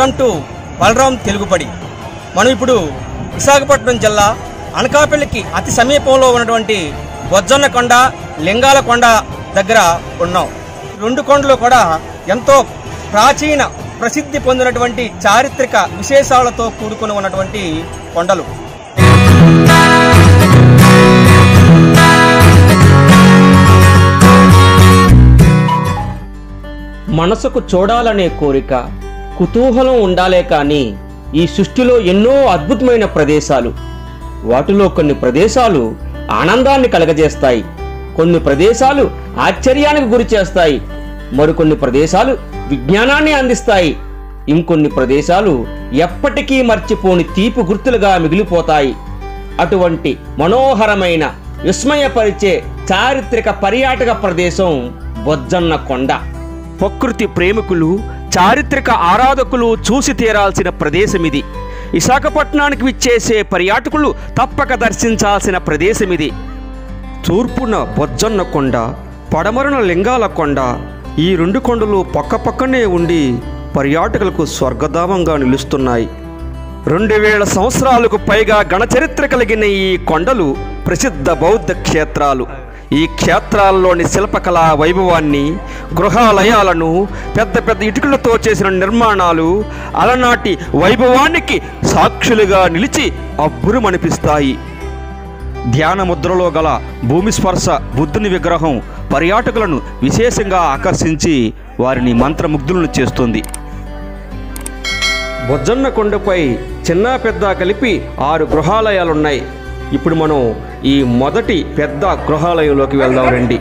welcome to Balaram తెలుగుపడి మనం ఇప్పుడు విశాఖపట్నం జిల్లా అనకాపల్లికి అతి సమీపంలో ఉన్నటువంటి బొజ్జన్న కొండ లింగాల కొండ దగ్గర ఉన్నాం రెండు కొండలు కూడా ఎంతో ప్రాచీన ప్రసిద్ధి పొందినటువంటి చారిత్రక విశేషాలతో కూడుకుని ఉన్నటువంటి కొండలు మనసుకు చూడాలనే కోరిక కుతూహలం ఉండాలే కానీ ఈ సృష్టిలో ఎన్నో అద్భుతమైన ప్రదేశాలు వాటిలో కొన్ని ప్రదేశాలు ఆనందాన్ని కలగజేస్తాయి కొన్ని ప్రదేశాలు ఆశ్చర్యానికి గురి చేస్తాయి మరికొన్ని ప్రదేశాలు విజ్ఞానాన్ని అందిస్తాయి ఇంకొన్ని ప్రదేశాలు ఎప్పటికీ మర్చిపోని తీపి గుర్తులుగా మిగిలిపోతాయి అటువంటి మనోహరమైన విస్మయపరిచే చారిత్రక పర్యాటక ప్రదేశం బొజ్జన్న కొండ ప్రకృతి ప్రేమికులు చారిత్రక ఆరాధకులు చూసి తీరాల్సిన ప్రదేశం ఇది విశాఖపట్నానికి విచ్చేసే పర్యాటకులు తప్పక దర్శించాల్సిన ప్రదేశం ఇది తూర్పున బొజ్జన్న కొండ పడమరన లింగాల కొండ ఈ రెండు కొండలు పక్కపక్కనే ఉండి పర్యాటకులకు స్వర్గధామంగా నిలుస్తున్నాయి రెండు వేల సంవత్సరాలకు పైగా గణచరిత్ర కలిగిన ఈ కొండలు ప్రసిద్ధ బౌద్ధ క్షేత్రాలు ఈ క్షేత్రాల్లోని శిల్పకళా వైభవాన్ని గృహాలయాలను పెద్ద పెద్ద ఇటుకలతో చేసిన నిర్మాణాలు అలనాటి వైభవానికి సాక్షులుగా నిలిచి అబ్బురుమనిపిస్తాయి ధ్యాన ముద్రలో గల భూమి స్పర్శ బుద్ధుని విగ్రహం పర్యాటకులను విశేషంగా ఆకర్షించి వారిని మంత్రముగ్ధులను చేస్తుంది బొజ్జన్న కొండపై చిన్న పెద్ద కలిపి ఆరు గృహాలయాలున్నాయి ఇప్పుడు మనం ఈ మొదటి పెద్ద గృహాలయంలోకి వెళ్దాం రండి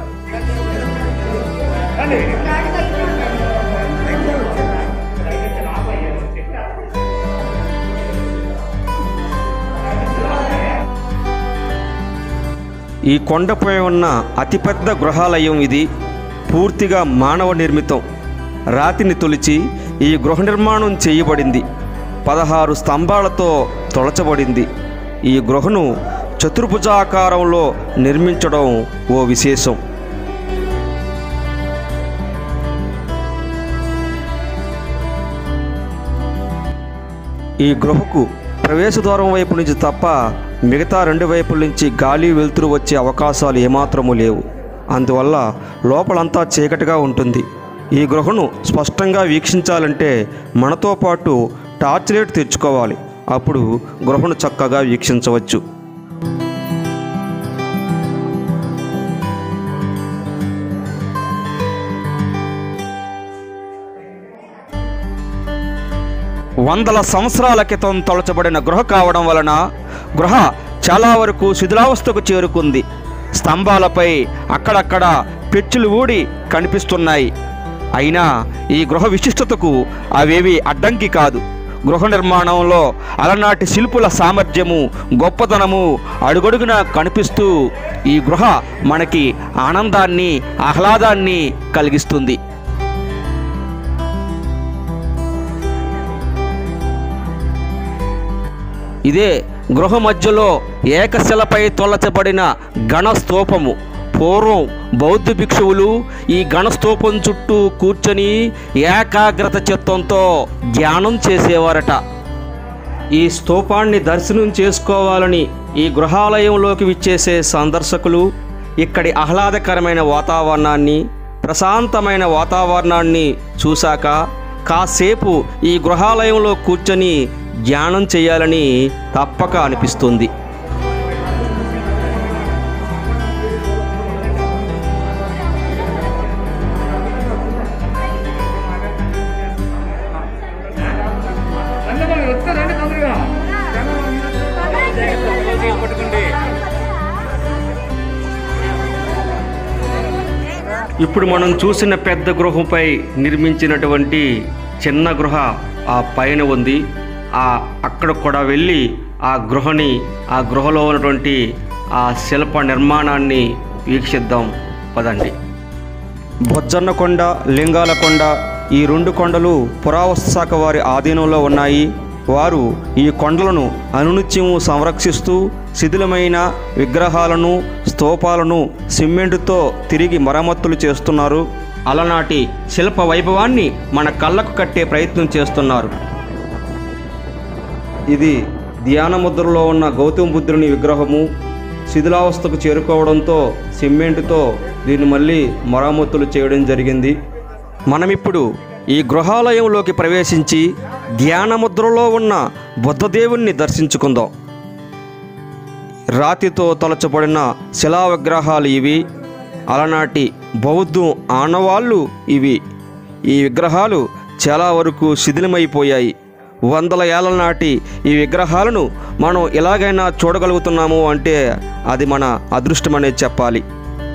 ఈ కొండపై ఉన్న అతిపెద్ద గృహాలయం ఇది పూర్తిగా మానవ నిర్మితం రాతిని తొలిచి ఈ గృహ నిర్మాణం చేయబడింది పదహారు స్తంభాలతో తొలచబడింది ఈ గృహను చతుర్భుజాకారంలో నిర్మించడం ఓ విశేషం ఈ గృహకు ప్రవేశ ద్వారం వైపు నుంచి తప్ప మిగతా రెండు వైపుల నుంచి గాలి వెలుతురు వచ్చే అవకాశాలు ఏమాత్రము లేవు అందువల్ల లోపలంతా చీకటిగా ఉంటుంది ఈ గృహను స్పష్టంగా వీక్షించాలంటే మనతో పాటు టార్చ్ లైట్ తెచ్చుకోవాలి అప్పుడు గృహను చక్కగా వీక్షించవచ్చు వందల సంవత్సరాల క్రితం తొలచబడిన గృహ కావడం వలన గృహ చాలా వరకు శిథిలావస్థకు చేరుకుంది స్తంభాలపై అక్కడక్కడ పెచ్చులు ఊడి కనిపిస్తున్నాయి అయినా ఈ గృహ విశిష్టతకు అవేవి అడ్డంకి కాదు గృహ నిర్మాణంలో అలనాటి శిల్పుల సామర్థ్యము గొప్పతనము అడుగడుగునా కనిపిస్తూ ఈ గృహ మనకి ఆనందాన్ని ఆహ్లాదాన్ని కలిగిస్తుంది ఇదే గృహ మధ్యలో ఏకశిలపై తొలచబడిన గణస్తూపము పూర్వం బౌద్ధ భిక్షువులు ఈ గణస్తూపం చుట్టూ కూర్చొని ఏకాగ్రత చిత్తంతో ధ్యానం చేసేవారట ఈ స్తూపాన్ని దర్శనం చేసుకోవాలని ఈ గృహాలయంలోకి విచ్చేసే సందర్శకులు ఇక్కడి ఆహ్లాదకరమైన వాతావరణాన్ని ప్రశాంతమైన వాతావరణాన్ని చూశాక కాసేపు ఈ గృహాలయంలో కూర్చొని ధ్యానం చేయాలని తప్పక అనిపిస్తుంది ఇప్పుడు మనం చూసిన పెద్ద గృహంపై నిర్మించినటువంటి చిన్న గృహ ఆ పైన ఉంది ఆ అక్కడ కూడా వెళ్ళి ఆ గృహని ఆ గృహలో ఉన్నటువంటి ఆ శిల్ప నిర్మాణాన్ని వీక్షిద్దాం పదండి బొజ్జన్న కొండ లింగాల కొండ ఈ రెండు కొండలు పురావస్తు శాఖ వారి ఆధీనంలో ఉన్నాయి వారు ఈ కొండలను అనునిత్యము సంరక్షిస్తూ శిథిలమైన విగ్రహాలను స్తూపాలను సిమెంటుతో తిరిగి మరమ్మతులు చేస్తున్నారు అలనాటి శిల్ప వైభవాన్ని మన కళ్ళకు కట్టే ప్రయత్నం చేస్తున్నారు ఇది ధ్యాన ముద్రలో ఉన్న గౌతమ బుద్ధుని విగ్రహము శిథిలావస్థకు చేరుకోవడంతో సిమెంటుతో దీన్ని మళ్ళీ మరామతులు చేయడం జరిగింది మనమిప్పుడు ఈ గృహాలయంలోకి ప్రవేశించి ధ్యాన ముద్రలో ఉన్న బుద్ధదేవుణ్ణి దర్శించుకుందాం రాతితో తలచబడిన శిలా విగ్రహాలు ఇవి అలనాటి బౌద్ధం ఆనవాళ్ళు ఇవి ఈ విగ్రహాలు చాలా వరకు శిథిలమైపోయాయి వందల ఏళ్ల నాటి ఈ విగ్రహాలను మనం ఎలాగైనా చూడగలుగుతున్నాము అంటే అది మన అదృష్టమనే చెప్పాలి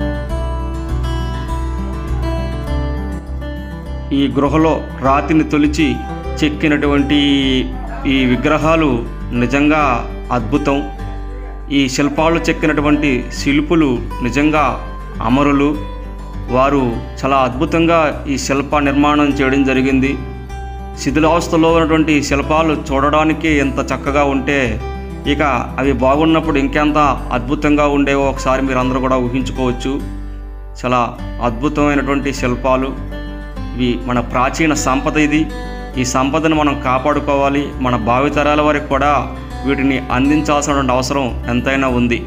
ఈ గృహలో రాతిని తొలిచి చెక్కినటువంటి ఈ విగ్రహాలు నిజంగా అద్భుతం ఈ శిల్పాలు చెక్కినటువంటి శిల్పులు నిజంగా అమరులు వారు చాలా అద్భుతంగా ఈ శిల్ప నిర్మాణం చేయడం జరిగింది శిథిలావస్థలో ఉన్నటువంటి శిల్పాలు చూడడానికి ఎంత చక్కగా ఉంటే ఇక అవి బాగున్నప్పుడు ఇంకెంత అద్భుతంగా ఉండేవో ఒకసారి మీరు అందరూ కూడా ఊహించుకోవచ్చు చాలా అద్భుతమైనటువంటి శిల్పాలు ఇవి మన ప్రాచీన సంపద ఇది ఈ సంపదను మనం కాపాడుకోవాలి మన భావితరాల వరకు కూడా వీటిని అందించాల్సినటువంటి అవసరం ఎంతైనా ఉంది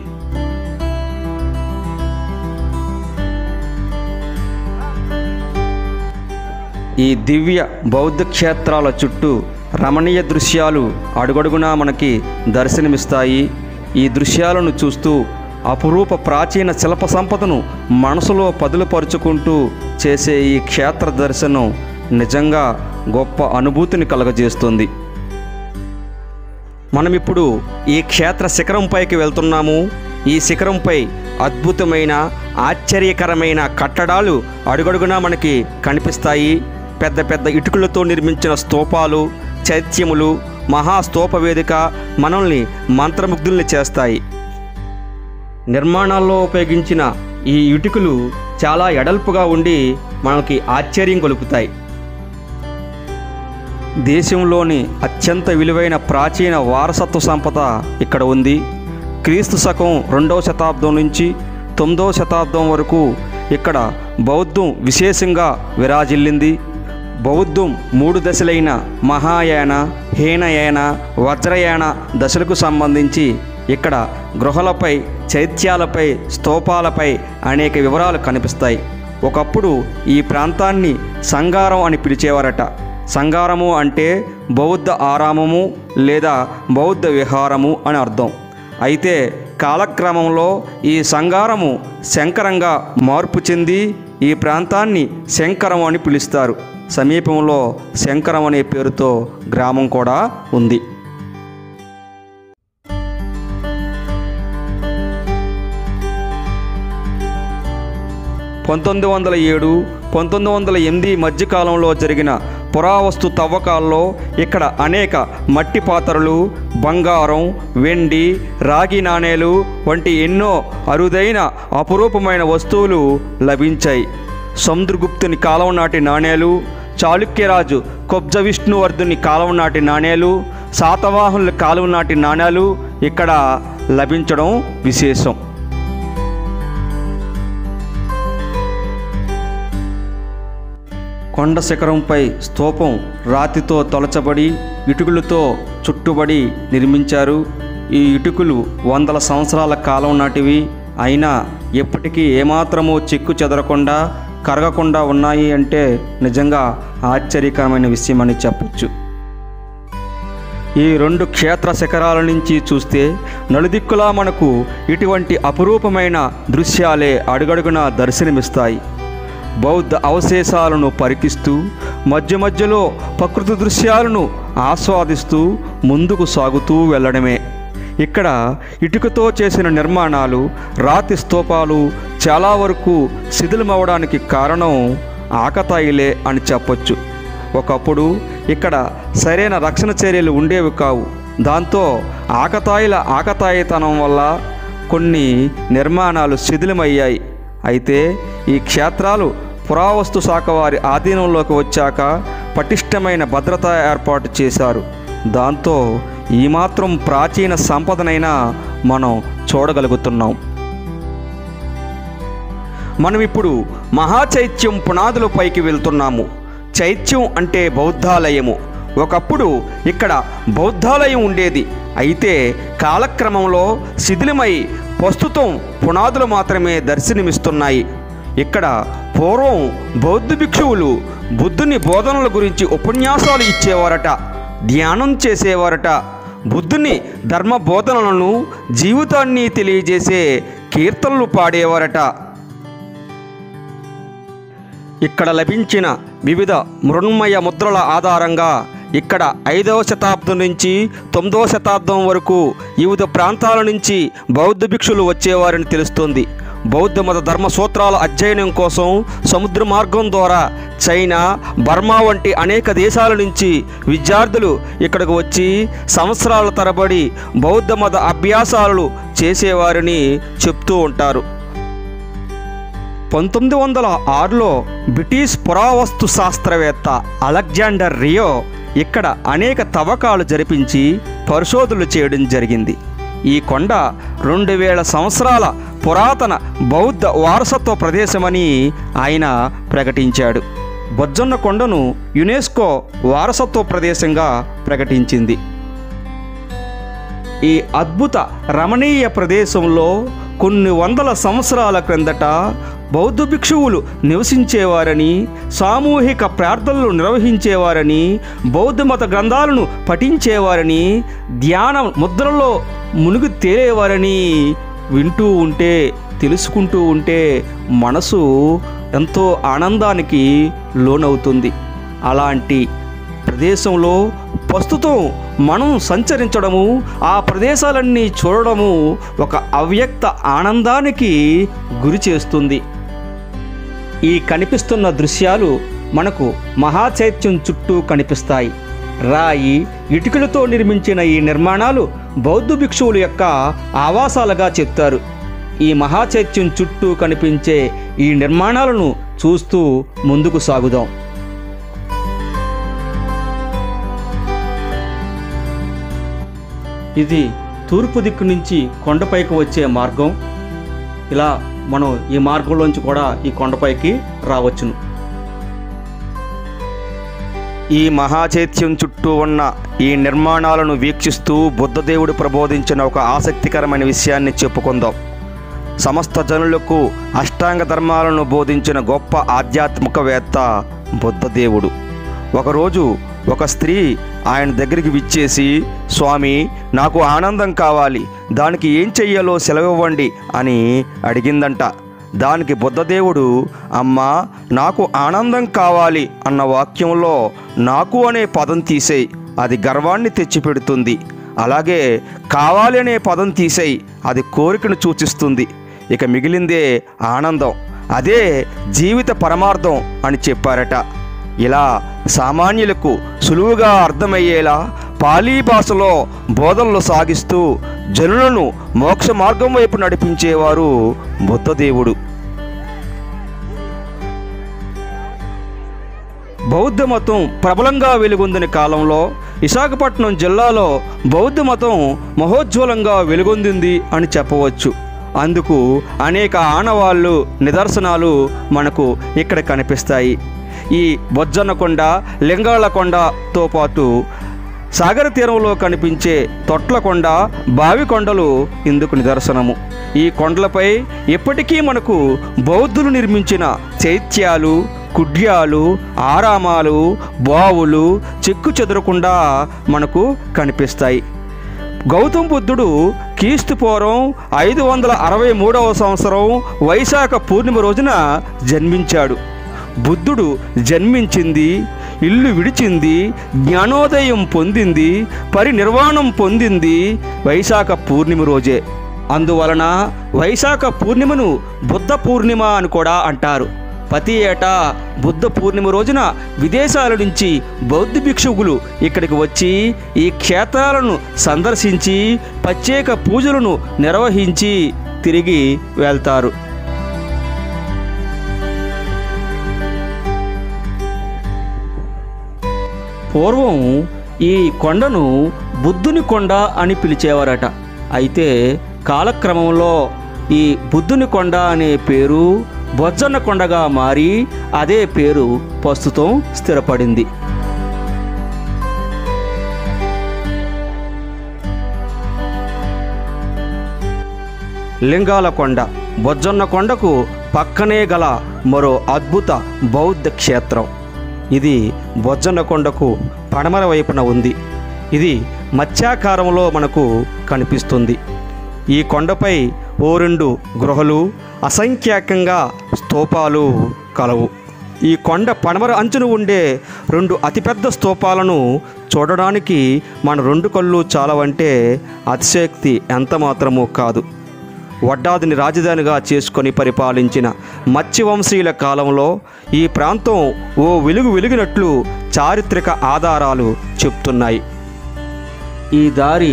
ఈ దివ్య బౌద్ధ క్షేత్రాల చుట్టూ రమణీయ దృశ్యాలు అడుగడుగునా మనకి దర్శనమిస్తాయి ఈ దృశ్యాలను చూస్తూ అపురూప ప్రాచీన శిల్ప సంపదను మనసులో పదులుపరుచుకుంటూ చేసే ఈ క్షేత్ర దర్శనం నిజంగా గొప్ప అనుభూతిని కలగజేస్తుంది మనం ఇప్పుడు ఈ క్షేత్ర శిఖరంపైకి వెళ్తున్నాము ఈ శిఖరంపై అద్భుతమైన ఆశ్చర్యకరమైన కట్టడాలు అడుగడుగునా మనకి కనిపిస్తాయి పెద్ద పెద్ద ఇటుకలతో నిర్మించిన స్తూపాలు చైత్యములు మహాస్తూప వేదిక మనల్ని మంత్రముగ్ధుల్ని చేస్తాయి నిర్మాణాల్లో ఉపయోగించిన ఈ ఇటుకలు చాలా ఎడల్పుగా ఉండి మనకి ఆశ్చర్యం గొలుపుతాయి దేశంలోని అత్యంత విలువైన ప్రాచీన వారసత్వ సంపద ఇక్కడ ఉంది క్రీస్తు శకం రెండవ శతాబ్దం నుంచి తొమ్మిదవ శతాబ్దం వరకు ఇక్కడ బౌద్ధం విశేషంగా విరాజిల్లింది బౌద్ధం మూడు దశలైన మహాయాన హీనయాన వజ్రయాన దశలకు సంబంధించి ఇక్కడ గృహలపై చైత్యాలపై స్తూపాలపై అనేక వివరాలు కనిపిస్తాయి ఒకప్పుడు ఈ ప్రాంతాన్ని సంగారం అని పిలిచేవారట సంగారము అంటే బౌద్ధ ఆరామము లేదా బౌద్ధ విహారము అని అర్థం అయితే కాలక్రమంలో ఈ సంగారము శంకరంగా మార్పు చెంది ఈ ప్రాంతాన్ని శంకరం అని పిలుస్తారు సమీపంలో శంకరం అనే పేరుతో గ్రామం కూడా ఉంది పంతొమ్మిది వందల ఏడు పంతొమ్మిది వందల ఎనిమిది మధ్యకాలంలో జరిగిన పురావస్తు తవ్వకాల్లో ఇక్కడ అనేక మట్టి పాత్రలు బంగారం వెండి రాగి నాణేలు వంటి ఎన్నో అరుదైన అపురూపమైన వస్తువులు లభించాయి సముద్రగుప్తుని కాలం నాటి నాణేలు చాళుక్యరాజు కొబ్జ విష్ణువర్ధుని కాలం నాటి నాణేలు శాతవాహనుల కాలం నాటి నాణేలు ఇక్కడ లభించడం విశేషం కొండ శిఖరంపై స్తూపం రాతితో తొలచబడి ఇటుకలతో చుట్టుబడి నిర్మించారు ఈ ఇటుకలు వందల సంవత్సరాల కాలం నాటివి అయినా ఎప్పటికీ ఏమాత్రమూ చెక్కు చెదరకుండా కరగకుండా ఉన్నాయి అంటే నిజంగా ఆశ్చర్యకరమైన విషయం అని చెప్పొచ్చు ఈ రెండు క్షేత్ర శిఖరాల నుంచి చూస్తే నలుదిక్కులా మనకు ఇటువంటి అపురూపమైన దృశ్యాలే అడుగడుగునా దర్శనమిస్తాయి బౌద్ధ అవశేషాలను పరికిస్తూ మధ్య మధ్యలో ప్రకృతి దృశ్యాలను ఆస్వాదిస్తూ ముందుకు సాగుతూ వెళ్ళడమే ఇక్కడ ఇటుకతో చేసిన నిర్మాణాలు రాతి స్తూపాలు చాలా వరకు శిథిలమవడానికి కారణం ఆకతాయిలే అని చెప్పొచ్చు ఒకప్పుడు ఇక్కడ సరైన రక్షణ చర్యలు ఉండేవి కావు దాంతో ఆకతాయిల ఆకతాయితనం వల్ల కొన్ని నిర్మాణాలు శిథిలమయ్యాయి అయితే ఈ క్షేత్రాలు పురావస్తు శాఖ వారి ఆధీనంలోకి వచ్చాక పటిష్టమైన భద్రత ఏర్పాటు చేశారు దాంతో ఈ మాత్రం ప్రాచీన సంపదనైనా మనం చూడగలుగుతున్నాం మనం ఇప్పుడు మహాచైత్యం పునాదుల పైకి వెళ్తున్నాము చైత్యం అంటే బౌద్ధాలయము ఒకప్పుడు ఇక్కడ బౌద్ధాలయం ఉండేది అయితే కాలక్రమంలో శిథిలమై ప్రస్తుతం పునాదులు మాత్రమే దర్శనమిస్తున్నాయి ఇక్కడ పూర్వం బౌద్ధ భిక్షువులు బుద్ధుని బోధనల గురించి ఉపన్యాసాలు ఇచ్చేవారట ధ్యానం చేసేవారట బుద్ధుని ధర్మ బోధనలను జీవితాన్ని తెలియజేసే కీర్తనలు పాడేవారట ఇక్కడ లభించిన వివిధ మృణ్మయ ముద్రల ఆధారంగా ఇక్కడ ఐదవ శతాబ్దం నుంచి తొమ్మిదవ శతాబ్దం వరకు వివిధ ప్రాంతాల నుంచి బౌద్ధ భిక్షులు వచ్చేవారని తెలుస్తుంది బౌద్ధ మత ధర్మ సూత్రాల అధ్యయనం కోసం సముద్ర మార్గం ద్వారా చైనా బర్మా వంటి అనేక దేశాల నుంచి విద్యార్థులు ఇక్కడికి వచ్చి సంవత్సరాల తరబడి బౌద్ధ మత అభ్యాసాలు చేసేవారని చెప్తూ ఉంటారు పంతొమ్మిది వందల ఆరులో బ్రిటిష్ పురావస్తు శాస్త్రవేత్త అలెగ్జాండర్ రియో ఇక్కడ అనేక తవ్వకాలు జరిపించి పరిశోధనలు చేయడం జరిగింది ఈ కొండ రెండు వేల సంవత్సరాల పురాతన బౌద్ధ వారసత్వ ప్రదేశమని ఆయన ప్రకటించాడు బొజ్జన్న కొండను యునెస్కో వారసత్వ ప్రదేశంగా ప్రకటించింది ఈ అద్భుత రమణీయ ప్రదేశంలో కొన్ని వందల సంవత్సరాల క్రిందట బౌద్ధ భిక్షువులు నివసించేవారని సామూహిక ప్రార్థనలు నిర్వహించేవారని బౌద్ధ మత గ్రంథాలను పఠించేవారని ధ్యాన ముద్రలో మునిగి తేలేవారని వింటూ ఉంటే తెలుసుకుంటూ ఉంటే మనసు ఎంతో ఆనందానికి లోనవుతుంది అలాంటి ప్రదేశంలో ప్రస్తుతం మనం సంచరించడము ఆ ప్రదేశాలన్నీ చూడడము ఒక అవ్యక్త ఆనందానికి గురి చేస్తుంది ఈ కనిపిస్తున్న దృశ్యాలు మనకు మహాచైత్యం చుట్టూ కనిపిస్తాయి రాయి ఇటుకలతో నిర్మించిన ఈ నిర్మాణాలు బౌద్ధ భిక్షువుల యొక్క ఆవాసాలుగా చెప్తారు ఈ మహాచైత్యం చుట్టూ కనిపించే ఈ నిర్మాణాలను చూస్తూ ముందుకు సాగుదాం ఇది తూర్పు దిక్కు నుంచి కొండపైకి వచ్చే మార్గం ఇలా మనం ఈ మార్గంలోంచి కూడా ఈ కొండపైకి రావచ్చును ఈ మహాచైత్యం చుట్టూ ఉన్న ఈ నిర్మాణాలను వీక్షిస్తూ బుద్ధదేవుడు ప్రబోధించిన ఒక ఆసక్తికరమైన విషయాన్ని చెప్పుకుందాం సమస్త జనులకు అష్టాంగ ధర్మాలను బోధించిన గొప్ప ఆధ్యాత్మికవేత్త బుద్ధదేవుడు ఒకరోజు ఒక స్త్రీ ఆయన దగ్గరికి విచ్చేసి స్వామి నాకు ఆనందం కావాలి దానికి ఏం చెయ్యాలో సెలవివ్వండి అని అడిగిందంట దానికి బుద్ధదేవుడు అమ్మా నాకు ఆనందం కావాలి అన్న వాక్యంలో నాకు అనే పదం తీసేయి అది గర్వాన్ని తెచ్చిపెడుతుంది అలాగే కావాలి అనే పదం తీసేయి అది కోరికను సూచిస్తుంది ఇక మిగిలిందే ఆనందం అదే జీవిత పరమార్థం అని చెప్పారట ఇలా సామాన్యులకు సులువుగా అర్థమయ్యేలా పాలీ భాషలో బోధనలు సాగిస్తూ జనులను మోక్ష మార్గం వైపు నడిపించేవారు బుద్ధదేవుడు బౌద్ధ మతం ప్రబలంగా వెలుగొందిన కాలంలో విశాఖపట్నం జిల్లాలో బౌద్ధ మతం మహోజ్వలంగా వెలుగొందింది అని చెప్పవచ్చు అందుకు అనేక ఆనవాళ్ళు నిదర్శనాలు మనకు ఇక్కడ కనిపిస్తాయి ఈ బొజ్జన్నకొండ లింగాళ్ళకొండతో పాటు సాగర తీరంలో కనిపించే తొట్లకొండ బావి కొండలు ఇందుకు నిదర్శనము ఈ కొండలపై ఇప్పటికీ మనకు బౌద్ధులు నిర్మించిన చైత్యాలు కుడ్యాలు ఆరామాలు బావులు చెక్కు చెదరకుండా మనకు కనిపిస్తాయి గౌతమ బుద్ధుడు క్రీస్తు పూర్వం ఐదు వందల అరవై మూడవ సంవత్సరం వైశాఖ పూర్ణిమ రోజున జన్మించాడు బుద్ధుడు జన్మించింది ఇల్లు విడిచింది జ్ఞానోదయం పొందింది పరినిర్వాణం పొందింది వైశాఖ పూర్ణిమ రోజే అందువలన వైశాఖ పూర్ణిమను బుద్ధ పూర్ణిమ అని కూడా అంటారు ప్రతి ఏటా బుద్ధ పూర్ణిమ రోజున విదేశాల నుంచి బౌద్ధ భిక్షువులు ఇక్కడికి వచ్చి ఈ క్షేత్రాలను సందర్శించి ప్రత్యేక పూజలను నిర్వహించి తిరిగి వెళ్తారు పూర్వం ఈ కొండను బుద్ధుని కొండ అని పిలిచేవారట అయితే కాలక్రమంలో ఈ బుద్ధుని కొండ అనే పేరు బొజ్జన్న కొండగా మారి అదే పేరు ప్రస్తుతం స్థిరపడింది లింగాల కొండ బొజ్జన్న కొండకు పక్కనే గల మరో అద్భుత బౌద్ధ క్షేత్రం ఇది బొజ్జన్న కొండకు పడమర వైపున ఉంది ఇది మత్స్యాకారంలో మనకు కనిపిస్తుంది ఈ కొండపై ఓ రెండు గృహలు అసంఖ్యాకంగా స్తూపాలు కలవు ఈ కొండ పడమర అంచున ఉండే రెండు అతిపెద్ద స్తూపాలను చూడడానికి మన రెండు కళ్ళు చాలవంటే అతిశక్తి ఎంత మాత్రమూ కాదు వడ్డాదిని రాజధానిగా చేసుకొని పరిపాలించిన మత్స్యవంశీయుల కాలంలో ఈ ప్రాంతం ఓ వెలుగు వెలిగినట్లు చారిత్రక ఆధారాలు చెప్తున్నాయి ఈ దారి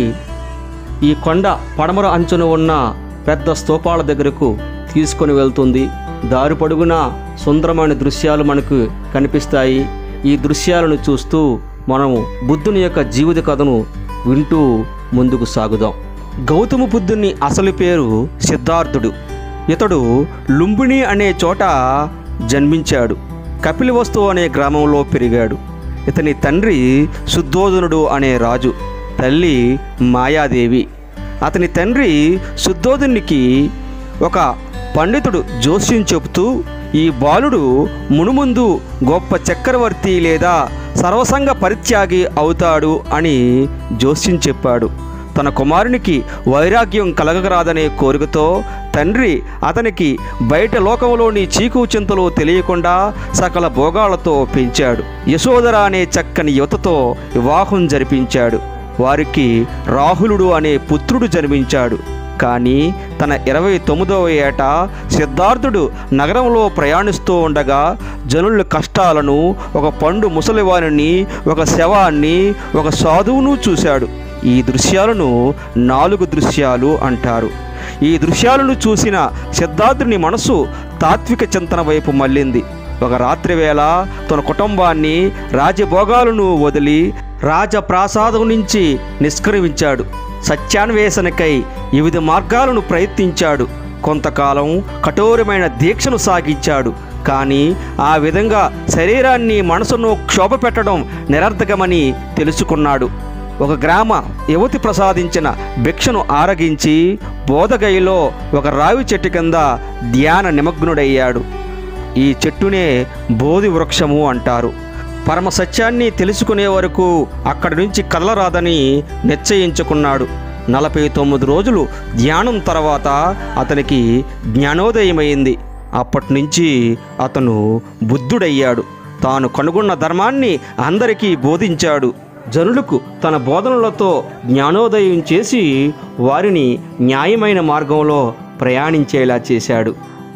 ఈ కొండ పడమర అంచున ఉన్న పెద్ద స్తూపాల దగ్గరకు తీసుకొని వెళ్తుంది దారి పొడుగున సుందరమైన దృశ్యాలు మనకు కనిపిస్తాయి ఈ దృశ్యాలను చూస్తూ మనము బుద్ధుని యొక్క జీవిత కథను వింటూ ముందుకు సాగుదాం గౌతమ బుద్ధుని అసలు పేరు సిద్ధార్థుడు ఇతడు లుంబిని అనే చోట జన్మించాడు కపిలవస్తు అనే గ్రామంలో పెరిగాడు ఇతని తండ్రి శుద్ధోధనుడు అనే రాజు తల్లి మాయాదేవి అతని తండ్రి శుద్ధోధనునికి ఒక పండితుడు జోస్యం చెబుతూ ఈ బాలుడు మునుముందు గొప్ప చక్రవర్తి లేదా సర్వసంగ పరిత్యాగి అవుతాడు అని జోస్యం చెప్పాడు తన కుమారునికి వైరాగ్యం కలగరాదనే కోరికతో తండ్రి అతనికి బయట లోకంలోని చీకు చింతలు తెలియకుండా సకల భోగాలతో పెంచాడు యశోదర అనే చక్కని యువతతో వివాహం జరిపించాడు వారికి రాహులుడు అనే పుత్రుడు జన్మించాడు కానీ తన ఇరవై తొమ్మిదవ ఏట సిద్ధార్థుడు నగరంలో ప్రయాణిస్తూ ఉండగా జనుల కష్టాలను ఒక పండు ముసలివారిని ఒక శవాన్ని ఒక సాధువును చూశాడు ఈ దృశ్యాలను నాలుగు దృశ్యాలు అంటారు ఈ దృశ్యాలను చూసిన సిద్ధార్థుని మనసు తాత్విక చింతన వైపు మళ్ళింది ఒక రాత్రి వేళ తన కుటుంబాన్ని రాజభోగాలను వదిలి రాజప్రాసాదం నుంచి నిష్క్రమించాడు సత్యాన్వేషణకై వివిధ మార్గాలను ప్రయత్నించాడు కొంతకాలం కఠోరమైన దీక్షను సాగించాడు కానీ ఆ విధంగా శరీరాన్ని మనసును క్షోభ పెట్టడం నిరర్ధకమని తెలుసుకున్నాడు ఒక గ్రామ యువతి ప్రసాదించిన భిక్షను ఆరగించి బోధగైలో ఒక రావి చెట్టు కింద ధ్యాన నిమగ్నుడయ్యాడు ఈ చెట్టునే బోధి వృక్షము అంటారు పరమ సత్యాన్ని తెలుసుకునే వరకు అక్కడి నుంచి కదలరాదని నిశ్చయించుకున్నాడు నలభై తొమ్మిది రోజులు ధ్యానం తర్వాత అతనికి జ్ఞానోదయమైంది అప్పటి నుంచి అతను బుద్ధుడయ్యాడు తాను కనుగొన్న ధర్మాన్ని అందరికీ బోధించాడు జనులకు తన బోధనలతో జ్ఞానోదయం చేసి వారిని న్యాయమైన మార్గంలో ప్రయాణించేలా చేశాడు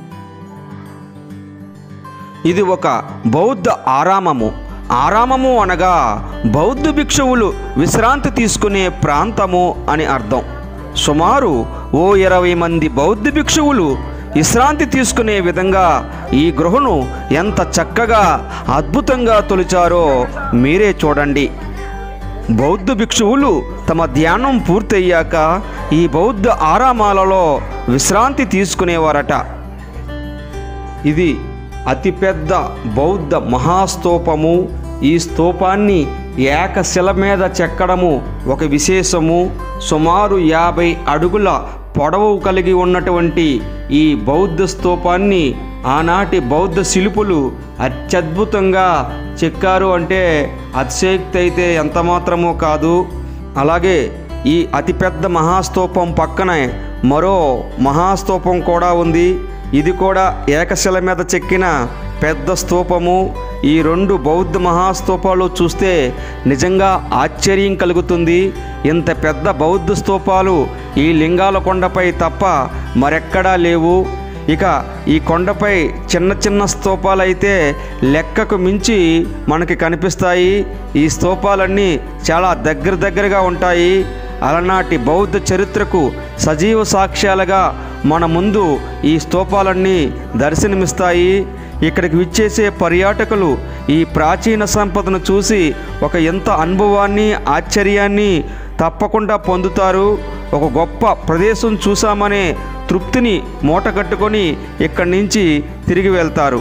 ఇది ఒక బౌద్ధ ఆరామము ఆరామము అనగా బౌద్ధ భిక్షువులు విశ్రాంతి తీసుకునే ప్రాంతము అని అర్థం సుమారు ఓ ఇరవై మంది బౌద్ధ భిక్షువులు విశ్రాంతి తీసుకునే విధంగా ఈ గృహను ఎంత చక్కగా అద్భుతంగా తొలిచారో మీరే చూడండి బౌద్ధ భిక్షువులు తమ ధ్యానం పూర్తయ్యాక ఈ బౌద్ధ ఆరామాలలో విశ్రాంతి తీసుకునేవారట ఇది అతిపెద్ద బౌద్ధ మహాస్తూపము ఈ స్తూపాన్ని ఏకశిల మీద చెక్కడము ఒక విశేషము సుమారు యాభై అడుగుల పొడవు కలిగి ఉన్నటువంటి ఈ బౌద్ధ స్తూపాన్ని ఆనాటి బౌద్ధ శిల్పులు అత్యద్భుతంగా చెక్కారు అంటే అతిశక్తి అయితే ఎంత మాత్రమో కాదు అలాగే ఈ అతిపెద్ద మహాస్తూపం పక్కనే మరో మహాస్తూపం కూడా ఉంది ఇది కూడా ఏకశిల మీద చెక్కిన పెద్ద స్తూపము ఈ రెండు బౌద్ధ మహాస్తూపాలు చూస్తే నిజంగా ఆశ్చర్యం కలుగుతుంది ఇంత పెద్ద బౌద్ధ స్తూపాలు ఈ లింగాల కొండపై తప్ప మరెక్కడా లేవు ఇక ఈ కొండపై చిన్న చిన్న స్తూపాలైతే లెక్కకు మించి మనకి కనిపిస్తాయి ఈ స్తూపాలన్నీ చాలా దగ్గర దగ్గరగా ఉంటాయి అలనాటి బౌద్ధ చరిత్రకు సజీవ సాక్ష్యాలుగా మన ముందు ఈ స్తూపాలన్నీ దర్శనమిస్తాయి ఇక్కడికి విచ్చేసే పర్యాటకులు ఈ ప్రాచీన సంపదను చూసి ఒక ఎంత అనుభవాన్ని ఆశ్చర్యాన్ని తప్పకుండా పొందుతారు ఒక గొప్ప ప్రదేశం చూసామనే తృప్తిని మూటగట్టుకొని ఇక్కడి నుంచి తిరిగి వెళ్తారు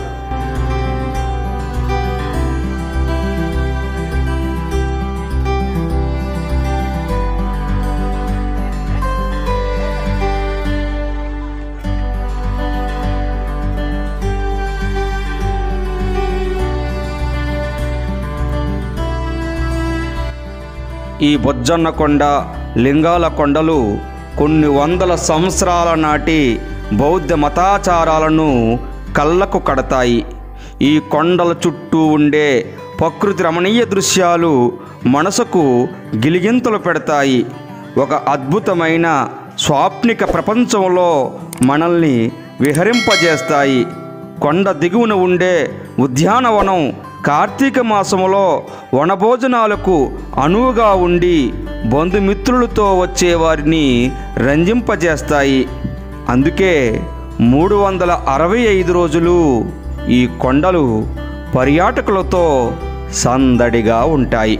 ఈ బొజ్జన్న కొండ లింగాల కొండలు కొన్ని వందల సంవత్సరాల నాటి బౌద్ధ మతాచారాలను కళ్ళకు కడతాయి ఈ కొండల చుట్టూ ఉండే ప్రకృతి రమణీయ దృశ్యాలు మనసుకు గిలిగింతలు పెడతాయి ఒక అద్భుతమైన స్వాప్నిక ప్రపంచంలో మనల్ని విహరింపజేస్తాయి కొండ దిగువన ఉండే ఉద్యానవనం కార్తీక మాసములో వనభోజనాలకు అనువుగా ఉండి బంధుమిత్రులతో వచ్చే వారిని రంజింపజేస్తాయి అందుకే మూడు వందల అరవై ఐదు రోజులు ఈ కొండలు పర్యాటకులతో సందడిగా ఉంటాయి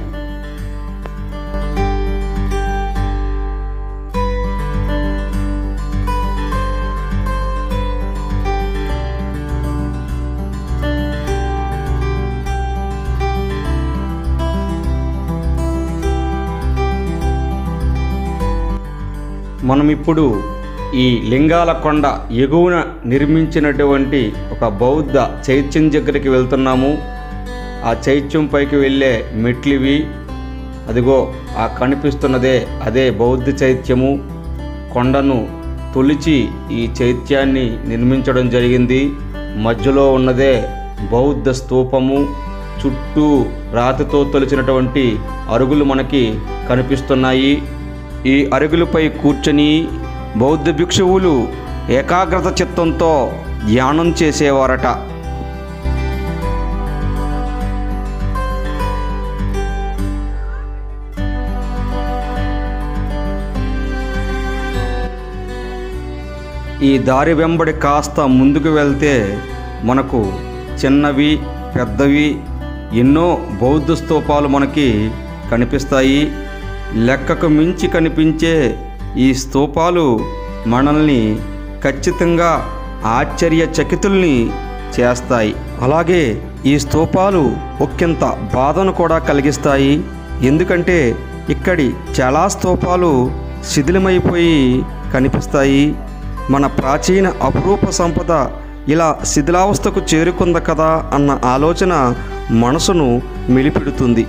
మనం ఇప్పుడు ఈ లింగాల కొండ ఎగువన నిర్మించినటువంటి ఒక బౌద్ధ చైత్యం దగ్గరికి వెళ్తున్నాము ఆ చైత్యం పైకి వెళ్ళే మెట్లివి అదిగో ఆ కనిపిస్తున్నదే అదే బౌద్ధ చైత్యము కొండను తొలిచి ఈ చైత్యాన్ని నిర్మించడం జరిగింది మధ్యలో ఉన్నదే బౌద్ధ స్తూపము చుట్టూ రాతితో తొలిచినటువంటి అరుగులు మనకి కనిపిస్తున్నాయి ఈ అరుగులపై కూర్చొని బౌద్ధ భిక్షువులు ఏకాగ్రత చిత్తంతో ధ్యానం చేసేవారట ఈ దారి వెంబడి కాస్త ముందుకు వెళ్తే మనకు చిన్నవి పెద్దవి ఎన్నో బౌద్ధ స్తూపాలు మనకి కనిపిస్తాయి లెక్కకు మించి కనిపించే ఈ స్తూపాలు మనల్ని ఖచ్చితంగా ఆశ్చర్యచకితుల్ని చేస్తాయి అలాగే ఈ స్తూపాలు ఒక్కింత బాధను కూడా కలిగిస్తాయి ఎందుకంటే ఇక్కడి చాలా స్తూపాలు శిథిలమైపోయి కనిపిస్తాయి మన ప్రాచీన అపురూప సంపద ఇలా శిథిలావస్థకు చేరుకుంది కదా అన్న ఆలోచన మనసును మెలిపెడుతుంది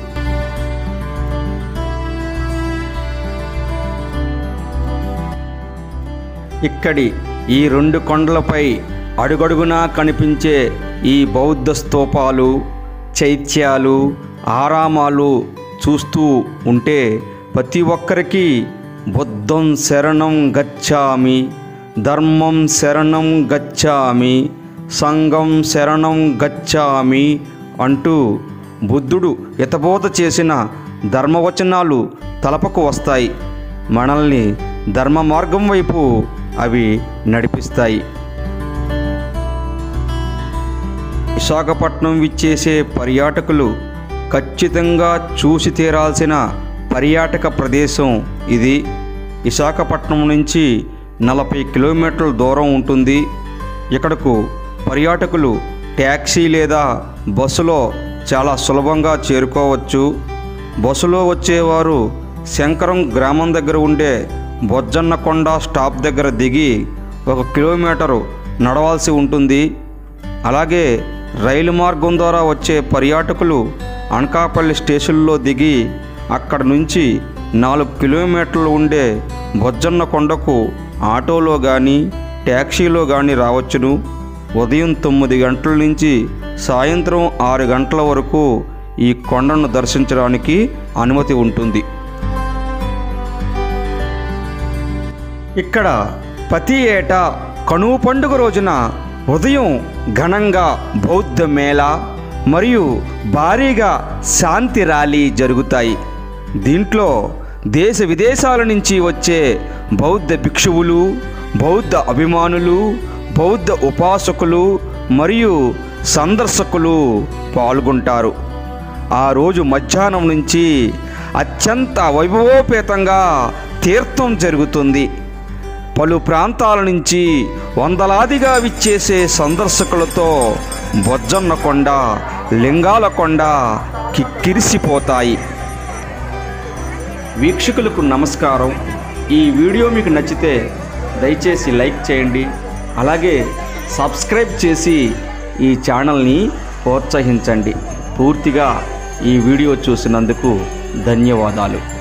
ఇక్కడి ఈ రెండు కొండలపై అడుగడుగునా కనిపించే ఈ బౌద్ధ స్తూపాలు చైత్యాలు ఆరామాలు చూస్తూ ఉంటే ప్రతి ఒక్కరికి బుద్ధం శరణం గచ్చామి ధర్మం శరణం గచ్చామి సంఘం శరణం గచ్చామి అంటూ బుద్ధుడు హితబోధ చేసిన ధర్మవచనాలు తలపకు వస్తాయి మనల్ని ధర్మ మార్గం వైపు అవి నడిపిస్తాయి విశాఖపట్నం విచ్చేసే పర్యాటకులు ఖచ్చితంగా చూసి తీరాల్సిన పర్యాటక ప్రదేశం ఇది విశాఖపట్నం నుంచి నలభై కిలోమీటర్ల దూరం ఉంటుంది ఇక్కడకు పర్యాటకులు ట్యాక్సీ లేదా బస్సులో చాలా సులభంగా చేరుకోవచ్చు బస్సులో వచ్చేవారు శంకరం గ్రామం దగ్గర ఉండే బొజ్జన్నకొండ స్టాప్ దగ్గర దిగి ఒక కిలోమీటరు నడవాల్సి ఉంటుంది అలాగే రైలు మార్గం ద్వారా వచ్చే పర్యాటకులు అనకాపల్లి స్టేషన్లో దిగి అక్కడ నుంచి నాలుగు కిలోమీటర్లు ఉండే బొజ్జన్న కొండకు ఆటోలో కానీ ట్యాక్సీలో కానీ రావచ్చును ఉదయం తొమ్మిది గంటల నుంచి సాయంత్రం ఆరు గంటల వరకు ఈ కొండను దర్శించడానికి అనుమతి ఉంటుంది ఇక్కడ ప్రతి ఏటా కనువు పండుగ రోజున ఉదయం ఘనంగా బౌద్ధ మేళ మరియు భారీగా శాంతి ర్యాలీ జరుగుతాయి దీంట్లో దేశ విదేశాల నుంచి వచ్చే బౌద్ధ భిక్షువులు బౌద్ధ అభిమానులు బౌద్ధ ఉపాసకులు మరియు సందర్శకులు పాల్గొంటారు ఆ రోజు మధ్యాహ్నం నుంచి అత్యంత వైభవోపేతంగా తీర్థం జరుగుతుంది పలు ప్రాంతాల నుంచి వందలాదిగా విచ్చేసే సందర్శకులతో బొజ్జన్న కొండ లింగాల కొండ కిక్కిరిసిపోతాయి వీక్షకులకు నమస్కారం ఈ వీడియో మీకు నచ్చితే దయచేసి లైక్ చేయండి అలాగే సబ్స్క్రైబ్ చేసి ఈ ఛానల్ని ప్రోత్సహించండి పూర్తిగా ఈ వీడియో చూసినందుకు ధన్యవాదాలు